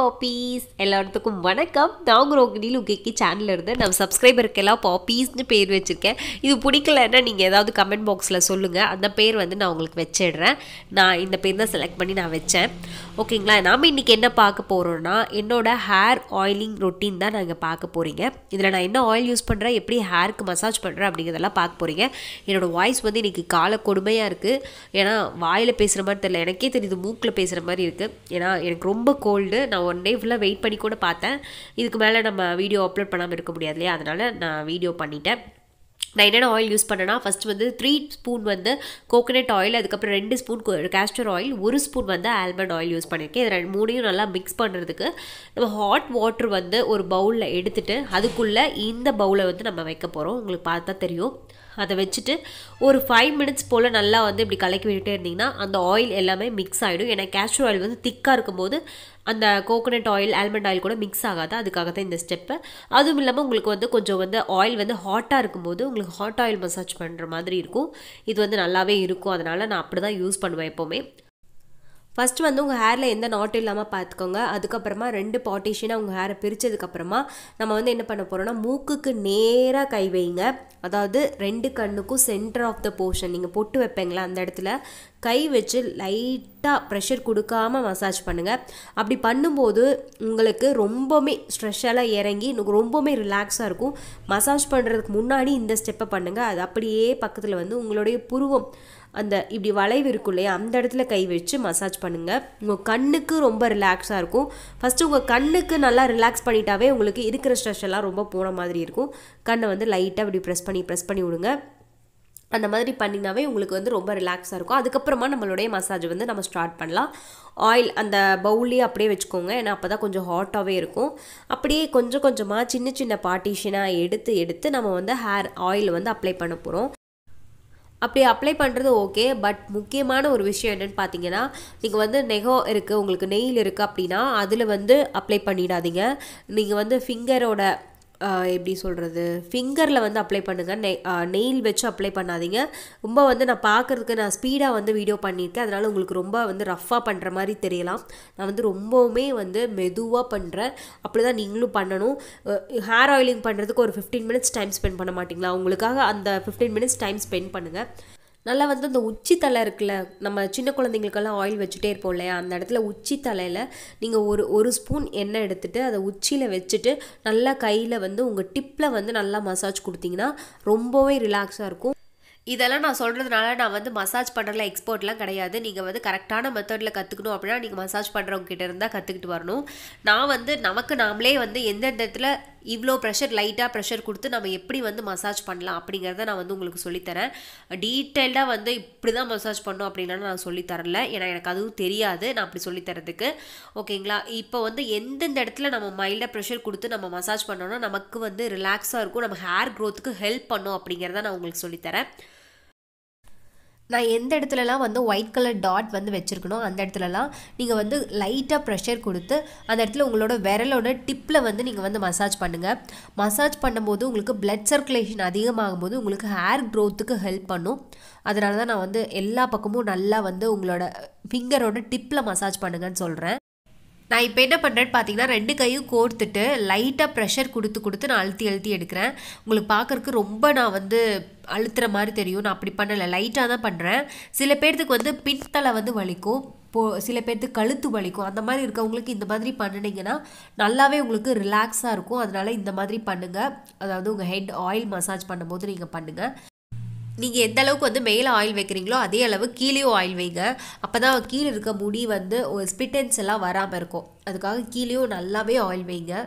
பாப்பீஸ் எல்லாத்துக்கும் வணக்கம் நான் உங்கள் ரோகிணியில் உங்கள் சேனலில் இருந்து நம்ம சப்ஸ்கிரைபருக்கெல்லாம் பாப்பீஸ்னு பேர் வச்சுருக்கேன் இது பிடிக்கலன்னா நீங்கள் ஏதாவது கமெண்ட் பாக்ஸில் சொல்லுங்கள் அந்த பேர் வந்து நான் உங்களுக்கு வச்சிடுறேன் நான் இந்த பேர் தான் செலக்ட் பண்ணி நான் வச்சேன் ஓகேங்களா நாம் இன்றைக்கி என்ன பார்க்க போகிறோன்னா என்னோட ஹேர் ஆயிலிங் ரொட்டீன் தான் நாங்கள் பார்க்க போகிறீங்க இதில் நான் என்ன ஆயில் யூஸ் பண்ணுறேன் எப்படி ஹேருக்கு மசாஜ் பண்ணுறேன் அப்படிங்கிறதெல்லாம் பார்க்க போகிறீங்க என்னோடய வாய்ஸ் வந்து இன்றைக்கி கால கொடுமையாக இருக்குது ஏன்னா வாயில் பேசுகிற மாதிரி தெரியல எனக்கே தெரியுது மூக்கில் பேசுகிற மாதிரி இருக்குது ஏன்னா எனக்கு ரொம்ப கோல்டு நான் ஒன் டே ஃபுல்லாக வெயிட் பண்ணி கூட பார்த்தேன் இதுக்கு மேலே நம்ம வீடியோ அப்லோட் பண்ணாமல் இருக்க முடியாது இல்லையா அதனால் நான் வீடியோ பண்ணிட்டேன் நான் என்னென்ன ஆயில் யூஸ் பண்ணேன்னா ஃபஸ்ட் வந்து த்ரீ ஸ்பூன் வந்து கோகனட் ஆயில் அதுக்கப்புறம் ரெண்டு ஸ்பூன் கேஸ்டர் ஆயில் ஒரு ஸ்பூன் வந்து ஆல்மண்ட் ஆயில் யூஸ் பண்ணியிருக்கேன் இது ரெண்டு மூணையும் நல்லா மிக்ஸ் பண்ணுறதுக்கு நம்ம ஹாட் வாட்டர் வந்து ஒரு பவுலில் எடுத்துட்டு அதுக்குள்ளே இந்த பவுலை வந்து நம்ம வைக்க போகிறோம் உங்களுக்கு பார்த்தா தெரியும் அதை வச்சுட்டு ஒரு ஃபைவ் மினிட்ஸ் போல் நல்லா வந்து இப்படி கலக்கி விட்டுட்டே இருந்தீங்கன்னா அந்த ஆயில் எல்லாமே மிக்ஸ் ஆகிடும் ஏன்னா கேஸ்டர் ஆயில் வந்து திக்காக இருக்கும்போது அந்த கோகோனட் ஆயில் ஆல்மண்ட் ஆயில் கூட மிக்ஸ் ஆகாது அதுக்காக தான் இந்த ஸ்டெப்பு அதுவும் இல்லாமல் உங்களுக்கு வந்து கொஞ்சம் வந்து ஆயில் வந்து ஹாட்டாக இருக்கும்போது உங்களுக்கு ஹாட் ஆயில் மசாஜ் பண்ணுற மாதிரி இருக்கும் இது வந்து நல்லாவே இருக்கும் அதனால் நான் அப்படி தான் யூஸ் பண்ணுவேன் எப்போவுமே ஃபஸ்ட்டு வந்து உங்கள் ஹேரில் எந்த நாட்டும் இல்லாமல் பார்த்துக்கோங்க அதுக்கப்புறமா ரெண்டு பார்ட்டிஷனாக உங்கள் ஹேரை பிரித்ததுக்கப்புறமா நம்ம வந்து என்ன பண்ண போகிறோம்னா மூக்குக்கு நேராக கை வைங்க அதாவது ரெண்டு கண்ணுக்கும் சென்டர் ஆஃப் த போர்ஷன் நீங்கள் பொட்டு வைப்பீங்களா அந்த இடத்துல கை வச்சு லைட்டாக ப்ரெஷர் கொடுக்காம மசாஜ் பண்ணுங்கள் அப்படி பண்ணும்போது உங்களுக்கு ரொம்பவுமே ஸ்ட்ரெஸ்ஸெல்லாம் இறங்கி ரொம்பவுமே ரிலாக்ஸாக இருக்கும் மசாஜ் பண்ணுறதுக்கு முன்னாடி இந்த ஸ்டெப்பை பண்ணுங்கள் அது அப்படியே பக்கத்தில் வந்து உங்களுடைய புருவம் அந்த இப்படி வளைவு இருக்கும் இல்லையா அந்த இடத்துல கை வச்சு மசாஜ் பண்ணுங்கள் உங்கள் கண்ணுக்கு ரொம்ப ரிலாக்ஸாக இருக்கும் ஃபஸ்ட்டு உங்கள் கண்ணுக்கு நல்லா ரிலாக்ஸ் பண்ணிட்டாவே உங்களுக்கு இருக்கிற ஸ்ட்ரெஸ் எல்லாம் ரொம்ப போன மாதிரி இருக்கும் கண்ணை வந்து லைட்டாக இப்படி ப்ரெஸ் பண்ணி ப்ரெஸ் பண்ணி விடுங்க அந்த மாதிரி பண்ணினாவே உங்களுக்கு வந்து ரொம்ப ரிலாக்ஸாக இருக்கும் அதுக்கப்புறமா நம்மளுடைய மசாஜ் வந்து நம்ம ஸ்டார்ட் பண்ணலாம் ஆயில் அந்த பவுல்லே அப்படியே வச்சுக்கோங்க ஏன்னா அப்போ தான் கொஞ்சம் ஹாட்டாகவே இருக்கும் அப்படியே கொஞ்சம் கொஞ்சமாக சின்ன சின்ன பார்ட்டிஷனாக எடுத்து எடுத்து நம்ம வந்து ஹேர் ஆயில் வந்து அப்ளை பண்ண போகிறோம் அப்படி அப்ளை பண்ணுறது ஓகே பட் முக்கியமான ஒரு விஷயம் என்னென்னு பார்த்தீங்கன்னா நீங்கள் வந்து நெகோ இருக்குது உங்களுக்கு நெயில் இருக்குது அப்படின்னா அதில் வந்து அப்ளை பண்ணிடாதீங்க நீங்கள் வந்து ஃபிங்கரோட எப்படி சொல்கிறது ஃபிங்கரில் வந்து அப்ளை பண்ணுங்கள் நெ நெயில் வச்சு அப்ளை பண்ணாதீங்க ரொம்ப வந்து நான் பார்க்குறதுக்கு நான் ஸ்பீடாக வந்து வீடியோ பண்ணியிருக்கேன் அதனால் உங்களுக்கு ரொம்ப வந்து ரஃப்பாக பண்ணுற மாதிரி தெரியலாம் நான் வந்து ரொம்பவுமே வந்து மெதுவாக பண்ணுறேன் அப்படி தான் நீங்களும் பண்ணணும் ஹேர் ஆயிலிங் பண்ணுறதுக்கு ஒரு ஃபிஃப்டீன் மினிட்ஸ் டைம் ஸ்பெண்ட் பண்ண மாட்டிங்களா உங்களுக்காக அந்த ஃபிஃப்டீன் மினிட்ஸ் டைம் ஸ்பெண்ட் பண்ணுங்கள் நல்லா வந்து அந்த உச்சி தலை இருக்குல்ல நம்ம சின்ன குழந்தைங்களுக்கெல்லாம் ஆயில் வச்சுட்டே இருப்போம் இல்லையா அந்த இடத்துல உச்சி தலையில் நீங்கள் ஒரு ஒரு ஸ்பூன் எண்ணெய் எடுத்துகிட்டு அதை உச்சியில் வச்சுட்டு நல்லா கையில் வந்து உங்கள் டிப்பில் வந்து நல்லா மசாஜ் கொடுத்தீங்கன்னா ரொம்பவே ரிலாக்ஸாக இருக்கும் இதெல்லாம் நான் சொல்கிறதுனால நான் வந்து மசாஜ் பண்ணுறதுல எக்ஸ்பர்ட்லாம் கிடையாது நீங்கள் வந்து கரெக்டான மெத்தடில் கற்றுக்கணும் அப்படின்னா நீங்கள் மசாஜ் பண்ணுறவங்க கிட்ட இருந்தால் கற்றுக்கிட்டு வரணும் நான் வந்து நமக்கு நாமளே வந்து எந்தெந்த இடத்துல இவ்வளோ ப்ரெஷர் லைட்டாக ப்ரெஷர் கொடுத்து நம்ம எப்படி வந்து மசாஜ் பண்ணலாம் அப்படிங்கிறத நான் வந்து உங்களுக்கு சொல்லித்தரேன் டீட்டெயில்டாக வந்து இப்படி தான் மசாஜ் பண்ணணும் அப்படின்னா நான் சொல்லித்தரல ஏன்னா எனக்கு அதுவும் தெரியாது நான் அப்படி சொல்லித்தரதுக்கு ஓகேங்களா இப்போ வந்து எந்தெந்த இடத்துல நம்ம மைல்டாக ப்ரெஷர் கொடுத்து நம்ம மசாஜ் பண்ணோன்னா நமக்கு வந்து ரிலாக்ஸாக இருக்கும் நம்ம ஹேர் க்ரோத்துக்கு ஹெல்ப் பண்ணும் அப்படிங்கிறத நான் உங்களுக்கு சொல்லித்தரேன் நான் எந்த இடத்துலலாம் வந்து ஒயிட் கலர் டாட் வந்து வச்சுருக்கணும் அந்த இடத்துலலாம் நீங்கள் வந்து லைட்டாக ப்ரெஷர் கொடுத்து அந்த இடத்துல உங்களோட விரலோட டிப்பில் வந்து நீங்கள் வந்து மசாஜ் பண்ணுங்கள் மசாஜ் பண்ணும்போது உங்களுக்கு பிளட் சர்க்குலேஷன் அதிகமாகும் போது உங்களுக்கு ஹேர் க்ரோத்துக்கு ஹெல்ப் பண்ணும் அதனால தான் நான் வந்து எல்லா பக்கமும் நல்லா வந்து உங்களோட ஃபிங்கரோட டிப்பில் மசாஜ் பண்ணுங்கன்னு சொல்கிறேன் நான் இப்போ என்ன பண்ணுறேன்னு பார்த்தீங்கன்னா ரெண்டு கையும் கோர்த்துட்டு லைட்டாக ப்ரெஷர் கொடுத்து கொடுத்து நான் அழுத்தி அழுத்தி எடுக்கிறேன் உங்களுக்கு பார்க்குறக்கு ரொம்ப நான் வந்து அழுத்துற மாதிரி தெரியும் நான் அப்படி பண்ணலை லைட்டாக தான் பண்ணுறேன் சில பேர்த்துக்கு வந்து பின்தலை வந்து வலிக்கும் போ சில பேர்த்துக்கு கழுத்து வலிக்கும் அந்த மாதிரி இருக்கவங்களுக்கு இந்த மாதிரி பண்ணினீங்கன்னா நல்லாவே உங்களுக்கு ரிலாக்ஸாக இருக்கும் அதனால் இந்த மாதிரி பண்ணுங்கள் அதாவது உங்கள் ஹெட் ஆயில் மசாஜ் பண்ணும்போது நீங்கள் பண்ணுங்கள் நீங்கள் எந்த அளவுக்கு வந்து மேலே ஆயில் வைக்கிறீங்களோ அதே அளவு கீழேயும் ஆயில் வைங்க அப்போ தான் கீழே இருக்க முடி வந்து ஒரு ஸ்பிட்டன்ஸ் எல்லாம் வராமல் இருக்கும் அதுக்காக கீழேயும் நல்லாவே ஆயில் வைங்க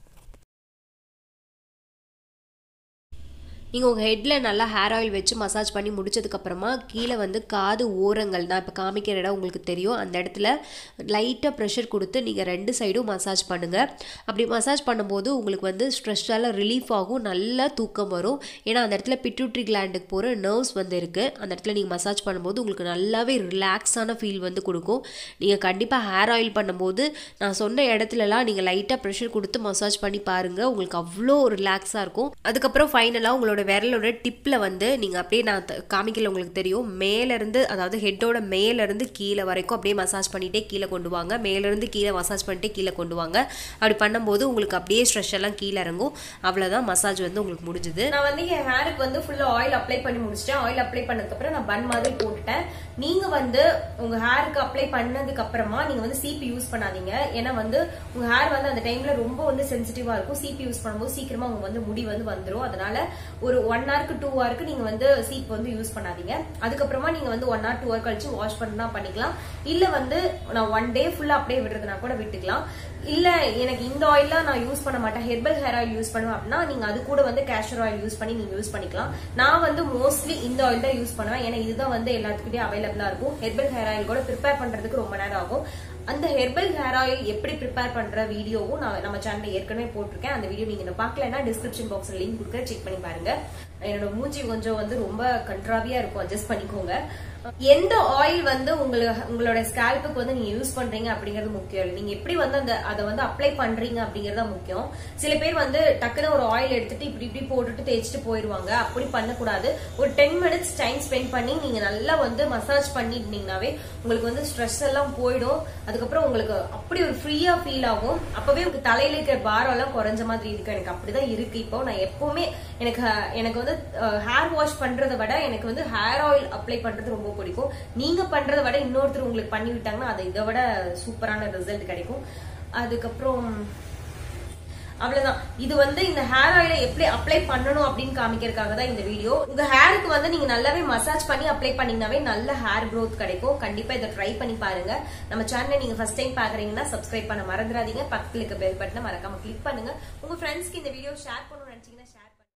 நீங்கள் உங்கள் ஹெட்டில் நல்லா ஹேர் ஆயில் வச்சு மசாஜ் பண்ணி முடிச்சதுக்கப்புறமா கீழே வந்து காது ஓரங்கள் நான் இப்போ காமிக்கிற இடம் உங்களுக்கு தெரியும் அந்த இடத்துல லைட்டாக ப்ரெஷர் கொடுத்து நீங்கள் ரெண்டு சைடும் மசாஜ் பண்ணுங்கள் அப்படி மசாஜ் பண்ணும்போது உங்களுக்கு வந்து ஸ்ட்ரெஸ்ஸால் ரிலீஃப் ஆகும் நல்லா தூக்கம் வரும் ஏன்னா அந்த இடத்துல பிட்யூட்ரி கிளாண்டுக்கு போகிற நர்வ்ஸ் வந்து இருக்குது அந்த இடத்துல நீங்கள் மசாஜ் பண்ணும்போது உங்களுக்கு நல்லாவே ரிலாக்ஸான ஃபீல் வந்து கொடுக்கும் நீங்கள் கண்டிப்பாக ஹேர் ஆயில் பண்ணும்போது நான் சொன்ன இடத்துலலாம் நீங்கள் லைட்டாக ப்ரெஷர் கொடுத்து மசாஜ் பண்ணி பாருங்கள் உங்களுக்கு அவ்வளோ ரிலாக்ஸாக இருக்கும் அதுக்கப்புறம் ஃபைனலாக உங்களோட விரலோட டிப்பில் வந்து நீங்கள் அப்படியே நான் த- காமிக்கல உங்களுக்கு தெரியும் மேலேருந்து அதாவது ஹெட்டோட மேலேருந்து கீழே வரைக்கும் அப்படியே மசாஜ் பண்ணிகிட்டே கீழே கொண்டு வாங்க மேலேருந்து கீழே மசாஜ் பண்ணிட்டே கீழே கொண்டு வாங்க அப்படி பண்ணும்போது உங்களுக்கு அப்படியே ஸ்ட்ரெஸ் எல்லாம் கீழே இறங்கும் அவ்வளோதான் மசாஜ் வந்து உங்களுக்கு முடிஞ்சுது நான் வந்து என் ஹேருக்கு வந்து ஃபுல்லா ஆயில் அப்ளை பண்ணி முடிச்சிட்டேன் ஆயில் அப்ளை பண்ணதுக்கு அப்புறம் நான் பன் மாதிரி போட்டுட்டேன் நீங்க வந்து உங்க ஹேருக்கு அப்ளை பண்ணதுக்கு அப்புறமா நீங்க வந்து சிபி யூஸ் பண்ணாதீங்க ஏன்னா வந்து உங்க ஹேர் வந்து அந்த டைம்ல ரொம்ப வந்து சென்சிட்டிவா இருக்கும் சிபி யூஸ் பண்ணும்போது சீக்கிரமா உங்க வந்து முடி வந்து வந்துரும் அதனால ஒரு ஒன் ஹவருக்கு டூ ஹவருக்கு நீங்க வந்து சீப் வந்து யூஸ் பண்ணாதீங்க அதுக்கப்புறமா நீங்க வந்து ஒன் ஹவர் டூ ஹவர் கழிச்சு வாஷ் பண்ணா பண்ணிக்கலாம் இல்ல வந்து நான் ஒன் டே ஃபுல்லா அப்படியே விடுறதுனா கூட விட்டுக்கலாம் இல்ல எனக்கு இந்த ஆயில்லாம் நான் யூஸ் பண்ண மாட்டேன் ஹெர்பல் ஹேர் ஆயில் யூஸ் பண்ணுவேன் அப்படின்னா நீங்க அது கூட வந்து கேஷர் ஆயில் யூஸ் பண்ணி நீங்க யூஸ் பண்ணிக்கலாம் நான் வந்து மோஸ்ட்லி இந்த ஆயில் தான் யூஸ் பண்ணுவேன் ஏன்னா இதுதான் வந்து எல்லாத்துக்கிட்டே அவைலபிளா இருக்கும் ஹெர்பல் ஹேர் ஆயில் கூட ப்ரிப்பேர் பண்றதுக்கு ரொம்ப நேரம் ஆகும் அந்த ஹெர்பல் ஹேர் ஆயில் எப்படி ப்ரிப்பேர் பண்ற வீடியோவும் நான் நம்ம சேனல்ல ஏற்கனவே போட்டிருக்கேன் அந்த வீடியோ நீங்க பார்க்கலன்னா டிஸ்கிரிப்ஷன் பாக்ஸ்ல லிங்க் கொடுக்குறேன் செக் பண்ணி பாருங்க என்னோட மூஞ்சி கொஞ்சம் வந்து ரொம்ப கண்ட்ராவியா இருக்கும் அட்ஜஸ்ட் பண்ணிக்கோங்க எந்த ஆயில் வந்து உங்களுக்கு உங்களோட ஸ்கேல்புக்கு வந்து நீங்க யூஸ் பண்றீங்க அப்படிங்கிறது முக்கியம் இல்லை நீங்க எப்படி வந்து அந்த அதை வந்து அப்ளை பண்றீங்க அப்படிங்கறது தான் முக்கியம் சில பேர் வந்து டக்குன்னு ஒரு ஆயில் எடுத்துட்டு இப்படி இப்படி போட்டுட்டு தேய்ச்சிட்டு போயிருவாங்க அப்படி பண்ணக்கூடாது ஒரு டென் மினிட்ஸ் டைம் ஸ்பெண்ட் பண்ணி நீங்க நல்லா வந்து மசாஜ் பண்ணிட்டீங்கன்னாவே உங்களுக்கு வந்து ஸ்ட்ரெஸ் எல்லாம் போயிடும் அதுக்கப்புறம் உங்களுக்கு அப்படி ஒரு ஃப்ரீயா ஃபீல் ஆகும் அப்பவே உங்களுக்கு தலையில இருக்கிற பாரம் எல்லாம் குறைஞ்ச மாதிரி இருக்கு எனக்கு அப்படிதான் இருக்கு இப்போ நான் எப்பவுமே எனக்கு எனக்கு வந்து ஹேர் வாஷ் பண்றதை விட எனக்கு வந்து ஹேர் ஆயில் அப்ளை பண்றது ரொம்ப பிடிக்கும் நீங்க பண்றதை விட இன்னொருத்தர் உங்களுக்கு பண்ணி விட்டாங்கன்னா அது இதை விட சூப்பரான ரிசல்ட் கிடைக்கும் அதுக்கப்புறம் அவ்வளவுதான் இது வந்து இந்த ஹேர் ஆயிலை எப்படி அப்ளை பண்ணணும் அப்படின்னு காமிக்கிறதுக்காக தான் இந்த வீடியோ உங்க ஹேருக்கு வந்து நீங்க நல்லாவே மசாஜ் பண்ணி அப்ளை பண்ணீங்கன்னாவே நல்ல ஹேர் growth கிடைக்கும் கண்டிப்பா இதை ட்ரை பண்ணி பாருங்க நம்ம சேனலை நீங்க ஃபர்ஸ்ட் டைம் பாக்குறீங்கன்னா சப்ஸ்கிரைப் பண்ண மறந்துடாதீங்க பக்கத்துல இருக்க பெல் பட்டனை மறக்காம கிளிக் பண்ணுங்க உங்க ஃப்ரெண்ட்ஸ்க்கு இந்த வீடியோ ஷேர் பண்ணணும்னு நினைச்சீங்கன்னா ஷேர் பண்ணுங்க